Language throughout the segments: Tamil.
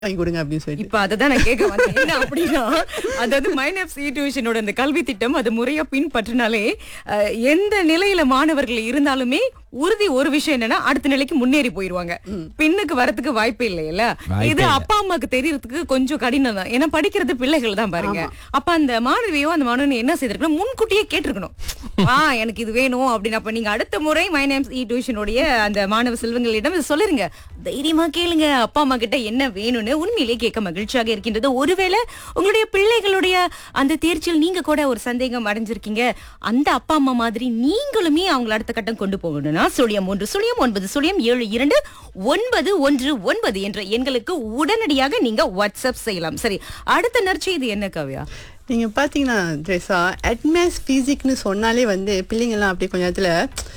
வாங்கி கொடுங்க அப்படின்னு சொல்லிட்டு இப்ப அததான் நான் கேட்க வந்தேன் என்ன அப்படின்னா அதாவது மைனப் சிடியூஷனோட அந்த கல்வி திட்டம் அது முறையா பின்பற்றினாலே அஹ், எந்த நிலையில மாணவர்கள் இருந்தாலுமே உறுதி ஒரு விஷயம் என்னன்னா அடுத்த நிலைக்கு முன்னேறி போயிருவாங்க பின்னுக்கு வரதுக்கு வாய்ப்பே இல்லையில இது அப்பா அம்மாக்கு தெரியறதுக்கு கொஞ்சம் கடினம் தான் ஏன்னா படிக்கிறது பிள்ளைகள் தான் பாருங்க அப்ப அந்த மாணவியோ அந்த மாணவன் என்ன செய்திருக்கணும் முன்கூட்டியே கேட்டிருக்கணும் ஆ எனக்கு இது வேணும் அப்படின்னு அப்ப நீங்க அடுத்த முறை மைனம்ஸ் இ டியூஷனுடைய அந்த மாணவ செல்வங்களிடம் இதை சொல்லிருங்க தைரியமா கேளுங்க அப்பா அம்மா கிட்ட என்ன வேணும்னு உண்மையிலேயே கேட்க மகிழ்ச்சியாக இருக்கின்றது ஒருவேளை உங்களுடைய பிள்ளைகளுடைய அந்த தேர்ச்சியில் நீங்க கூட ஒரு சந்தேகம் அடைஞ்சிருக்கீங்க அந்த அப்பா அம்மா மாதிரி நீங்களுமே அவங்கள அடுத்த கட்டம் கொண்டு போகணும்னா சுழியம் ஒன்று சுழியம் ஒன்பது சுழியம் ஏழு இரண்டு ஒன்பது ஒன்று ஒன்பது என்ற எண்களுக்கு உடனடியாக நீங்க வாட்ஸ்அப் செய்யலாம் சரி அடுத்த நற்செய்தி என்ன கவ்யா நீங்க பாத்தீங்கன்னா ட்ரெஸ்ஸா அட்மேஸ் பிசிக்னு சொன்னாலே வந்து பிள்ளைங்கெல்லாம் அப்படியே கொஞ்ச நேரத்துல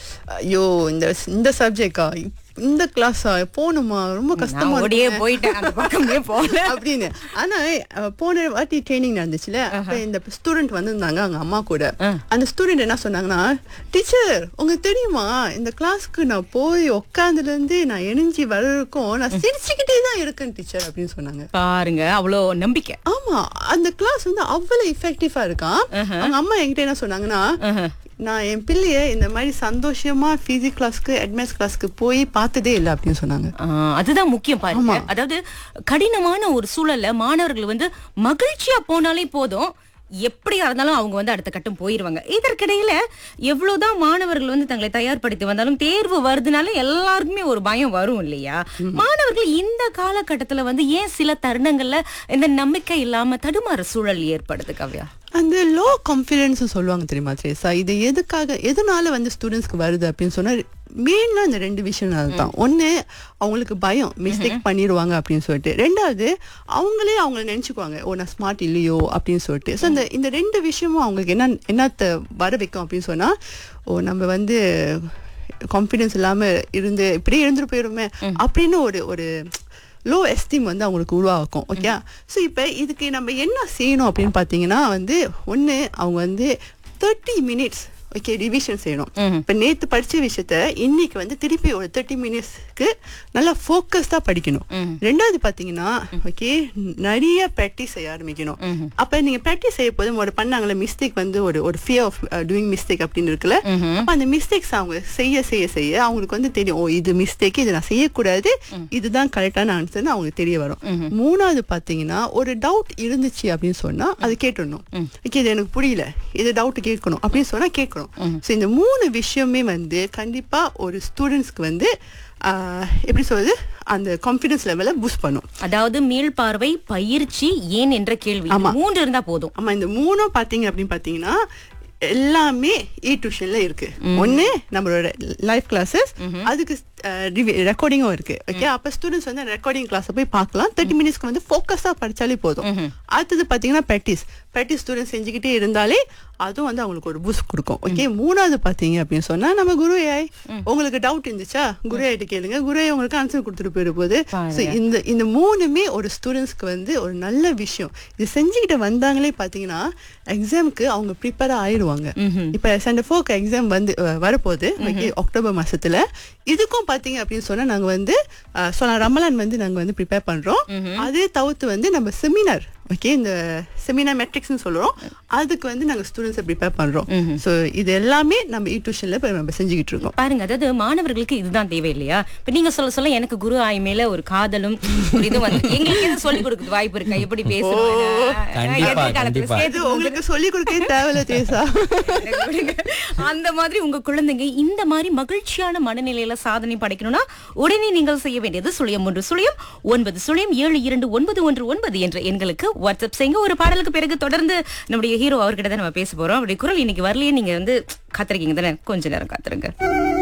ஐயோ இந்த இந்த சப்ஜெக்டா இந்த கிளாஸா போகணுமா ரொம்ப கஷ்டமா நான் ஓடியே இருக்குமே. போயிட்டேன் அந்த பக்கமே போல அப்படின்னு ஆனா அஹ், போன வாட்டி ட்ரைனிங் நடந்துச்சுல அப்ப இந்த ஸ்டூடெண்ட் வந்திருந்தாங்க அவங்க அம்மா கூட அந்த ஸ்டூடெண்ட் என்ன சொன்னாங்கன்னா டீச்சர் உங்களுக்கு தெரியுமா இந்த கிளாஸ்க்கு நான் போய் உட்காந்துல இருந்து நான் எணிஞ்சி வர்றதுக்கும் நான் சிரிச்சுக்கிட்டே தான் இருக்கேன் டீச்சர் அப்படின்னு சொன்னாங்க பாருங்க அவ்வளோ நம்பிக்கை ஆமா அந்த கிளாஸ் வந்து அவ்வளவு எஃபெக்டிவா இருக்கான் அவங்க அம்மா என்கிட்ட என்ன சொன்னாங்கன்னா நான் என் பிள்ளைய இந்த மாதிரி சந்தோஷமா பிசிக்ஸ் கிளாஸ்க்கு அட்வான்ஸ் கிளாஸ்க்கு போய் பார்த்ததே இல்லை அப்படின்னு சொன்னாங்க ஆ, அதுதான் முக்கியம் பாருங்க அதாவது கடினமான ஒரு சூழல்ல மாணவர்கள் வந்து மகிழ்ச்சியா போனாலே போதும் எப்படியா இருந்தாலும் அவங்க வந்து அடுத்த கட்டம் போயிருவாங்க இதற்கிடையில எவ்வளவுதான் மாணவர்கள் வந்து தங்களை தயார்படுத்தி வந்தாலும் தேர்வு வருதுனால எல்லாருக்குமே ஒரு பயம் வரும் இல்லையா மாணவர்கள் இந்த காலகட்டத்துல வந்து ஏன் சில தருணங்கள்ல இந்த நம்பிக்கை இல்லாம தடுமாற சூழல் ஏற்படுது கவ்யா அந்த லோ கான்ஃபிடன்ஸ் சொல்லுவாங்க தெரியுமா த்ரேசா இது எதுக்காக எதனால வந்து ஸ்டூடெண்ட்ஸ்க்கு வருது அப்படின்னு சொன்னா மெயினா இந்த ரெண்டு விஷயம் தான் ஒண்ணு அவங்களுக்கு பயம் மிஸ்டேக் பண்ணிடுவாங்க அப்படின்னு சொல்லிட்டு ரெண்டாவது அவங்களே அவங்கள நினைச்சுக்குவாங்க ஓ நான் ஸ்மார்ட் இல்லையோ அப்படின்னு சொல்லிட்டு ஸோ இந்த இந்த ரெண்டு விஷயமும் அவங்களுக்கு என்ன என்னத்த வர வைக்கும் அப்படின்னு சொன்னா ஓ நம்ம வந்து கான்ஃபிடன்ஸ் இல்லாம இருந்து இப்படியே இருந்துட்டு போயிருமே அப்படின்னு ஒரு ஒரு லோ எஸ்டீம் வந்து அவங்களுக்கு உருவாக்கும் ஓகே ஸோ இப்போ இதுக்கு நம்ம என்ன செய்யணும் அப்படின்னு பார்த்தீங்கன்னா வந்து ஒன்று அவங்க வந்து தேர்ட்டி மினிட்ஸ் ஓகே ரிவிஷன் செய்யணும் இப்போ நேற்று படிச்ச விஷயத்த இன்னைக்கு வந்து திருப்பி ஒரு தேர்ட்டி மினிட்ஸ்க்கு நல்லா ஃபோக்கஸ்டாக படிக்கணும் ரெண்டாவது பார்த்தீங்கன்னா ஓகே நிறைய ப்ராக்டிஸ் செய்ய ஆரம்பிக்கணும் அப்போ நீங்கள் ப்ராக்டிஸ் செய்ய போது ஒரு பண்ணாங்களே மிஸ்டேக் வந்து ஒரு ஒரு ஃபியர் ஆஃப் டூயிங் மிஸ்டேக் அப்படின்னு இருக்குல்ல அப்போ அந்த மிஸ்டேக்ஸ் அவங்க செய்ய செய்ய செய்ய அவங்களுக்கு வந்து தெரியும் ஓ இது மிஸ்டேக் இது நான் செய்யக்கூடாது இதுதான் கரெக்டான ஆன்சர்னு அவங்களுக்கு தெரிய வரும் மூணாவது பார்த்தீங்கன்னா ஒரு டவுட் இருந்துச்சு அப்படின்னு சொன்னா அது கேட்டுடணும் ஓகே இது எனக்கு புரியல இது டவுட் கேட்கணும் அப்படின்னு சொன்னா கேட்கணும் ஸோ இந்த மூணு விஷயமே வந்து கண்டிப்பா ஒரு ஸ்டூடெண்ட்ஸ்க்கு வந்து ஆஹ், எப்படி சொல்றது அந்த கான்ஃபிடன்ஸ் லெவலை பூஸ்ட் பண்ணும் அதாவது மீள்பார்வை பயிற்சி ஏன் என்ற கேள்வி இது மூன்று இருந்தா போதும் ஆமா இந்த மூணும் பாத்தீங்க அப்படின்னு பாத்தீங்கன்னா எல்லாமே இ டியூஷன்ல இருக்கு ஒண்ணு நம்மளோட லைவ் கிளாஸஸ் அதுக்கு ரெக்கார்டிங்கும் இருக்கு ஓகே அப்ப ஸ்டூடெண்ட்ஸ் வந்து ரெக்கார்டிங் கிளாஸ் போய் பார்க்கலாம் தேர்ட்டி மினிட்ஸ்க்கு வந்து ஃபோக்கஸா படிச்சாலே போதும் அடுத்தது பாத்தீங்கன்னா ப்ராக்டிஸ் ப்ராக்டிஸ் ஸ்டூடெண்ட்ஸ் செஞ்சுக்கிட்டே இருந்தாலே அதுவும் வந்து அவங்களுக்கு ஒரு பூஸ்ட் கொடுக்கும் ஓகே மூணாவது பாத்தீங்க அப்படின்னு சொன்னா நம்ம குரு ஏஐ உங்களுக்கு டவுட் இருந்துச்சா குரு ஐட்டு கேளுங்க குரு AI உங்களுக்கு ஆன்சர் கொடுத்துட்டு போயிட போகுது So, இந்த இந்த மூணுமே ஒரு ஸ்டூடெண்ட்ஸ்க்கு வந்து ஒரு நல்ல விஷயம் இது செஞ்சுக்கிட்டு வந்தாங்களே பாத்தீங்கன்னா எக்ஸாம்க்கு அவங்க ப்ரிப்பேர் ஆயிடுவாங்க இப்ப சென்டர் ஃபோர்க்கு எக்ஸாம் வந்து அஹ், வரப்போகுது ஓகே அக்டோபர் மாசத்துல இதுக்கும் பாத்தீங்க அப்படின்னு சொன்னா நாங்க வந்து அஹ், சொல்லலாம் ரமலான் வந்து நாங்க வந்து ப்ரிப்பேர் பண்றோம் அதே தவிர்த்து வந்து நம்ம செமினார் ஓகே இந்த செமினார் மெட்ரிக்ஸ்னு சொல்றோம் அதுக்கு வந்து நாங்க ஸ்டூடெண்ட்ஸை ப்ரிப்பேர் பண்றோம் ஸோ இது எல்லாமே நம்ம இ டியூஷன்ல இப்போ நம்ம செஞ்சுக்கிட்டு இருக்கோம் பாருங்க அதாவது மாணவர்களுக்கு இதுதான் தேவை இல்லையா இப்ப நீங்க சொல்ல சொல்ல எனக்கு குரு ஆய் மேல ஒரு காதலும் ஒரு இது வந்து எங்களுக்கு எதுவும் சொல்லி கொடுக்குறது வாய்ப்பு இருக்கா எப்படி பேசணும் கண்டிப்பா, எதிர்காலத்துல கண்டிப்பா. இது உங்களுக்கு சொல்லிக் கொடுக்கவே தேவையில்ல தேசா விடுங்க. அந்த மாதிரி உங்க குழந்தைங்க இந்த மாதிரி மகிழ்ச்சியான மனநிலையில சாதனை படைக்கணும்னா உடனே நீங்கள் செய்ய வேண்டியது சுழியம் ஒன்று சுழியம் ஒன்பது சுழியம் ஏழு இரண்டு ஒன்பது ஒன்று ஒன்பது என்ற எண்களுக்கு வாட்ஸ்அப் செய்யுங்க ஒரு பாடலுக்கு பிறகு தொடர்ந்து நம்முடைய ஹீரோ அவர்கிட்ட தான் நம்ம பேச போறோம் அப்படி குரல் இன்னைக்கு வரலையே நீங்க வந்து காத்திருக்கீங்க தானே கொஞ்ச நேரம் காத்திருங்க